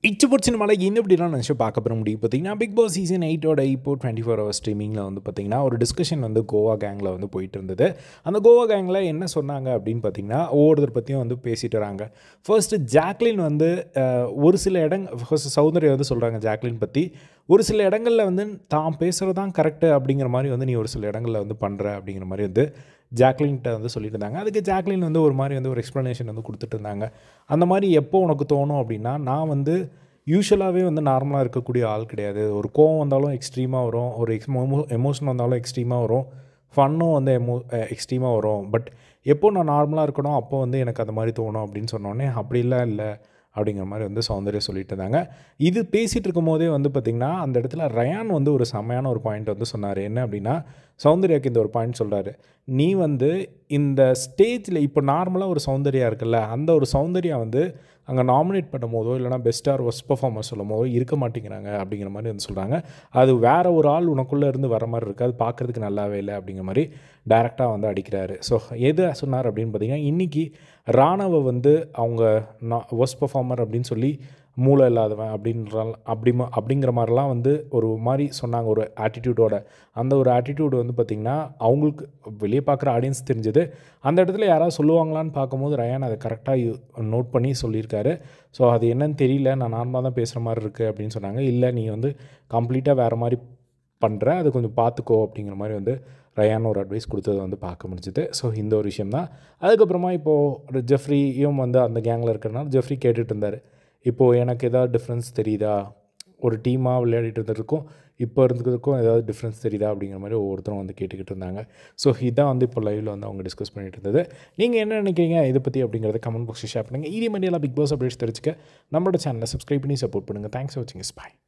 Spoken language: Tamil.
இச்சு பிடிச்சின மலை இந்த இப்படிலாம் நினச்சி பார்க்க போகிற முடியும் பார்த்தீங்கன்னா பிக் பாஸ் சீசன் எயிட்டோட இப்போ டுவெண்ட்டி ஃபோர் ஹவர் ஸ்ட்ரீமிங்கில் வந்து பார்த்தீங்கன்னா ஒரு டிஸ்கஷன் வந்து கோவா கேங்கில் வந்து போயிட்டு இருந்தது அந்த கோவா கேங்கில் என்ன சொன்னாங்க அப்படின்னு பார்த்தீங்கன்னா ஒவ்வொருத்தர் பற்றியும் வந்து பேசிட்டு வராங்க ஃபர்ஸ்ட்டு ஜாக்லின் வந்து அஹ், ஒரு சில இடங் ஃபர்ஸ்ட் சௌந்தர்யா வந்து சொல்கிறாங்க ஜாக்லின் பற்றி ஒரு சில இடங்களில் வந்து தான் பேசுகிறது தான் கரெக்டு அப்படிங்கிற மாதிரி வந்து நீ ஒரு சில இடங்களில் வந்து பண்ணுற அப்படிங்கிற மாதிரி வந்து ஜாக்லின்கிட்ட வந்து சொல்லிட்டு இருந்தாங்க அதுக்கு ஜாக்லின் வந்து ஒரு மாதிரி வந்து ஒரு எக்ஸ்ப்ளனேஷன் வந்து கொடுத்துட்டு இருந்தாங்க அந்த மாதிரி எப்போ உனக்கு தோணும் அப்படின்னா நான் வந்து யூஸ்வலாகவே வந்து நார்மலாக இருக்கக்கூடிய ஆள் கிடையாது ஒரு கோவம் வந்தாலும் எக்ஸ்ட்ரீமாக வரும் ஒரு எக்ஸ் எமோஷன் வந்தாலும் எக்ஸ்ட்ரீமாக வரும் ஃபன்னும் வந்து எமோ எக்ஸ்ட்ரீமாக வரும் பட் எப்போ நான் நார்மலாக இருக்கணும் அப்போ வந்து எனக்கு அந்த மாதிரி தோணும் அப்படின்னு சொன்னோடனே அப்படிலாம் இல்லை அப்படிங்கிற மாதிரி வந்து சௌந்தர்யா சொல்லிட்டு இருந்தாங்க இது பேசிகிட்டு இருக்கும் போதே வந்து பார்த்திங்கன்னா அந்த இடத்துல ரயான் வந்து ஒரு செமையான ஒரு பாயிண்ட் வந்து சொன்னார் என்ன அப்படின்னா சௌந்தர்யாக்கு இந்த ஒரு பாயிண்ட் சொல்கிறாரு நீ வந்து இந்த ஸ்டேஜில் இப்போ நார்மலாக ஒரு சௌந்தர்யா இருக்குல்ல அந்த ஒரு சௌந்தர்யா வந்து அங்கே நாமினேட் பண்ணும் போதோ இல்லைனா பெஸ்ட் ஆர் ஒஸ்ட் பர்ஃபார்மர் சொல்லும் போதோ இருக்க மாட்டேங்கிறாங்க அப்படிங்கிற மாதிரி வந்து சொல்கிறாங்க அது வேற ஒரு ஆள் உனக்குள்ளே இருந்து வர மாதிரி இருக்குது அது பார்க்குறதுக்கு நல்லாவே இல்லை அப்படிங்கிற மாதிரி டைரெக்டாக வந்து அடிக்கிறாரு ஸோ எது சொன்னார் அப்படின்னு பார்த்தீங்கன்னா இன்றைக்கி ராணவை வந்து அவங்க நான் ஒஸ்ட் பர்ஃபார்மர் அப்படின்னு சொல்லி மூளை இல்லாதவன் அப்படின்ற அப்படி ம- அப்படிங்கிற மாதிரிலாம் வந்து ஒரு மாதிரி சொன்னாங்க ஒரு ஆட்டிடியூடோட அந்த ஒரு ஆட்டிடியூட் வந்து பார்த்திங்கன்னா அவங்களுக்கு வெளியே பார்க்குற ஆடியன்ஸ் தெரிஞ்சது அந்த இடத்துல யாராவது சொல்லுவாங்களான்னு பார்க்கும்போது ரயான் அதை கரெக்டாக நோட் பண்ணி சொல்லியிருக்காரு ஸோ அது என்னன்னு தெரியல நான் நார்மலாக தான் பேசுகிற மாதிரி இருக்குது அப்படின்னு சொன்னாங்க இல்லை நீ வந்து கம்ப்ளீட்டாக வேறு மாதிரி பண்ணுற அது கொஞ்சம் பார்த்துக்கோ அப்படிங்கிற மாதிரி வந்து ரயான் ஒரு அட்வைஸ் கொடுத்ததை வந்து பார்க்க முடிஞ்சுது ஸோ இந்த ஒரு விஷயம் தான் அதுக்கப்புறமா இப்போது ஜெஃப்ரியும் வந்து அந்த கேங்கில் இருக்கிறனால ஜெஃப்ரி கேட்டுட்டு இருந்தார் இப்போது எனக்கு ஏதாவது டிஃப்ரென்ஸ் தெரியுதா ஒரு டீமாக விளையாடிட்டு இருந்ததுக்கும் இப்போ இருந்ததுக்கும் ஏதாவது டிஃப்ரென்ஸ் தெரியுதா அப்படிங்கிற மாதிரி ஒவ்வொருத்தரும் வந்து கேட்டுக்கிட்டு இருந்தாங்க ஸோ இதான் வந்து இப்போ லைவில் வந்து அவங்க டிஸ்கஸ் பண்ணிட்டு இருந்தது நீங்கள் என்ன நினைக்கிறீங்க இதை பற்றி அப்படிங்கிறத கமெண்ட் பாக்ஸில் ஷேர் பண்ணுங்கள் இதே மாதிரி எல்லாம் பிக் பாஸ் அப்டேட்ஸ் தெரிஞ்சுக்க நம்மளோட சேனலை சப்ஸ்கிரைப் பண்ணி சப்போர்ட் பண்ணுங்கள் தேங்க்ஸ் ஃபார் வாட்சிங் பாய்